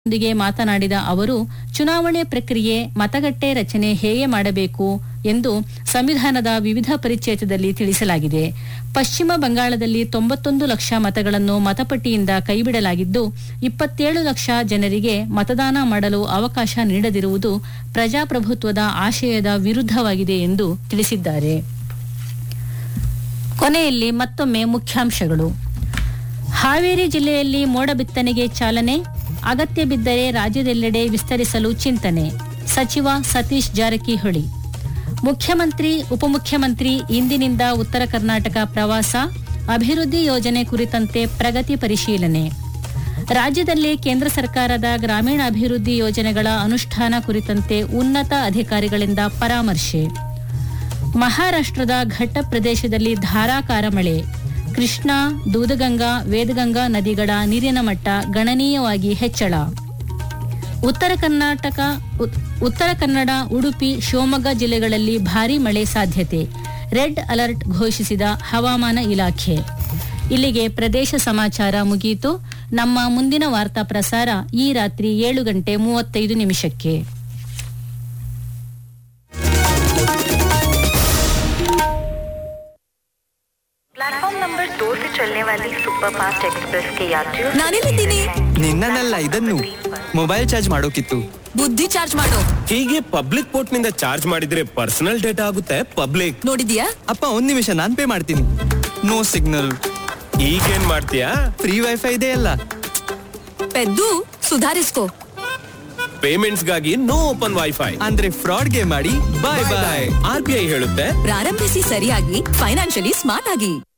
ೊಂದಿಗೆ ಮಾತನಾಡಿದ ಅವರು ಚುನಾವಣೆ ಪ್ರಕ್ರಿಯೆ ಮತಗಟ್ಟೆ ರಚನೆ ಹೇಗೆ ಮಾಡಬೇಕು ಎಂದು ಸಂವಿಧಾನದ ವಿವಿಧ ಪರಿಚ್ಛೇದದಲ್ಲಿ ತಿಳಿಸಲಾಗಿದೆ ಪಶ್ಚಿಮ ಬಂಗಾಳದಲ್ಲಿ ತೊಂಬತ್ತೊಂದು ಲಕ್ಷ ಮತಗಳನ್ನು ಮತಪಟ್ಟಿಯಿಂದ ಕೈಬಿಡಲಾಗಿದ್ದು ಇಪ್ಪತ್ತೇಳು ಲಕ್ಷ ಜನರಿಗೆ ಮತದಾನ ಮಾಡಲು ಅವಕಾಶ ನೀಡದಿರುವುದು ಪ್ರಜಾಪ್ರಭುತ್ವದ ಆಶಯದ ವಿರುದ್ಧವಾಗಿದೆ ಎಂದು ತಿಳಿಸಿದ್ದಾರೆ ಕೊನೆಯಲ್ಲಿ ಮತ್ತೊಮ್ಮೆ ಮುಖ್ಯಾಂಶಗಳು ಹಾವೇರಿ ಜಿಲ್ಲೆಯಲ್ಲಿ ಮೋಡ ಬಿತ್ತನೆಗೆ ಚಾಲನೆ ಅಗತ್ಯ ಬಿದ್ದರೆ ರಾಜ್ಯದೆಲ್ಲೆಡೆ ವಿಸ್ತರಿಸಲು ಚಿಂತನೆ ಸಚಿವ ಸತೀಶ್ ಜಾರಕಿಹೊಳಿ ಮುಖ್ಯಮಂತ್ರಿ ಉಪಮುಖ್ಯಮಂತ್ರಿ ಇಂದಿನಿಂದ ಉತ್ತರ ಕರ್ನಾಟಕ ಪ್ರವಾಸ ಅಭಿವೃದ್ಧಿ ಯೋಜನೆ ಕುರಿತಂತೆ ಪ್ರಗತಿ ಪರಿಶೀಲನೆ ರಾಜ್ಯದಲ್ಲಿ ಕೇಂದ್ರ ಸರ್ಕಾರದ ಗ್ರಾಮೀಣಾಭಿವೃದ್ಧಿ ಯೋಜನೆಗಳ ಅನುಷ್ಠಾನ ಕುರಿತಂತೆ ಉನ್ನತ ಅಧಿಕಾರಿಗಳಿಂದ ಪರಾಮರ್ಶೆ ಮಹಾರಾಷ್ಟ್ರದ ಘಟ್ಟ ಪ್ರದೇಶದಲ್ಲಿ ಧಾರಾಕಾರ ಮಳೆ ಕೃಷ್ಣಾ ದೂದಗಂಗಾ ವೇದಗಂಗಾ ನದಿಗಳ ನೀರಿನ ಮಟ್ಟ ಗಣನೀಯವಾಗಿ ಹೆಚ್ಚಳ ಉತ್ತರ ಕರ್ನಾಟಕ ಉತ್- ಉತ್ತರ ಕನ್ನಡ ಉಡುಪಿ ಶಿವಮೊಗ್ಗ ಜಿಲ್ಲೆಗಳಲ್ಲಿ ಭಾರೀ ಮಳೆ ಸಾಧ್ಯತೆ ರೆಡ್ ಅಲರ್ಟ್ ಘೋಷಿಸಿದ ಹವಾಮಾನ ಇಲಾಖೆ ಇಲ್ಲಿಗೆ ಪ್ರದೇಶ ಸಮಾಚಾರ ಮುಗಿಯಿತು ನಮ್ಮ ಮುಂದಿನ ವಾರ್ತಾ ಪ್ರಸಾರ ಈ ರಾತ್ರಿ ಏಳು ಗಂಟೆ ಮೂವತ್ತೈದು ನಿಮಿಷಕ್ಕೆ प्लेटफॉर्म नंबर दो से चलने वाली सुपरफास्ट एक्सप्रेस के यात्रियों ನಾನೆಲ್ಲಿದ್ದೀನಿ ನಿನ್ನನ್ನೆಲ್ಲ ಇದನ್ನು ಮೊಬೈಲ್ ಚಾರ್ಜ್ ಮಾಡೋಕಿತ್ತು ಬುದ್ಧಿ ಚಾರ್ಜ್ ಮಾಡು ಹೀಗೆ ಪಬ್ಲಿಕ್ ಪೋರ್ಟ್ ನಿಂದ ಚಾರ್ಜ್ ಮಾಡಿದ್ರೆ ಪರ್ಸನಲ್ ಡೇಟಾ ಆಗುತ್ತೆ ಪಬ್ಲಿಕ್ ನೋಡಿದ್ಯಾ ಅಪ್ಪ ಒಂದ್ ನಿಮಿಷ ನಾನ್ ಪೇ ಮಾಡ್ತೀನಿ ನೋ ಸಿಗ್ನಲ್ ಈಗೇನ್ ಮಾಡ್ತೀಯಾ ಫ್ರೀ ವೈಫೈ ಇದೆ ಅಲ್ಲ ಪೆದ್ದು ಸುಧಾರಿಸ್ಕೋ ಪೇಮೆಂಟ್ಸ್ ಗಾಗಿ ನೋ ಓಪನ್ ವೈಫೈ ಅಂದ್ರೆ ಫ್ರಾಡ್ಗೆ ಮಾಡಿ bye bye R B I ಹೇಳುತ್ತೆ ಪ್ರಾರಂಭಿಸಿ ಸರಿಯಾಗಿ ಫೈನಾನ್ಷಿಯಲಿ ಸ್ಮಾರ್ಟ್ ಆಗಿ